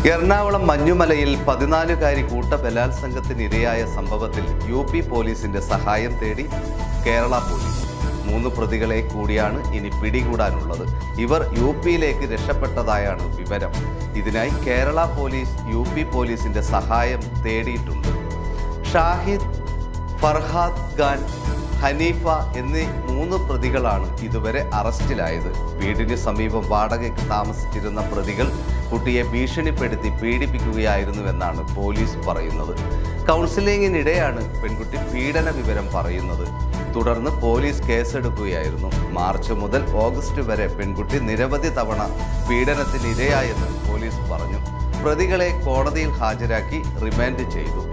എറണാകുളം മഞ്ഞുമലയിൽ പതിനാലുകാരി കൂട്ടബലാത്സംഗത്തിനിരയായ സംഭവത്തിൽ U P പോലീസിന്റെ സഹായം തേടി കേരള പോലീസ് മൂന്ന് പ്രതികളെ കൂടിയാണ് ഇനി പിടികൂടാനുള്ളത് ഇവർ യു പിയിലേക്ക് രക്ഷപ്പെട്ടതായാണ് വിവരം ഇതിനായി കേരള പോലീസ് യു പി പോലീസിന്റെ സഹായം തേടിയിട്ടുണ്ട് ഷാഹിദ് ഫർഹാദ് ഖാൻ ഹനീഫ എന്നീ മൂന്ന് പ്രതികളാണ് ഇതുവരെ അറസ്റ്റിലായത് വീടിന് സമീപം വാടകയ്ക്ക് താമസിച്ചിരുന്ന പ്രതികൾ കുട്ടിയെ ഭീഷണിപ്പെടുത്തി പീഡിപ്പിക്കുകയായിരുന്നുവെന്നാണ് പോലീസ് പറയുന്നത് കൗൺസിലിംഗിനിടെയാണ് പെൺകുട്ടി പീഡന വിവരം പറയുന്നത് തുടർന്ന് പോലീസ് കേസെടുക്കുകയായിരുന്നു മാർച്ച് മുതൽ ഓഗസ്റ്റ് വരെ പെൺകുട്ടി നിരവധി തവണ പീഡനത്തിന് ഇരയായെന്ന് പോലീസ് പറഞ്ഞു പ്രതികളെ കോടതിയിൽ ഹാജരാക്കി റിമാൻഡ് ചെയ്തു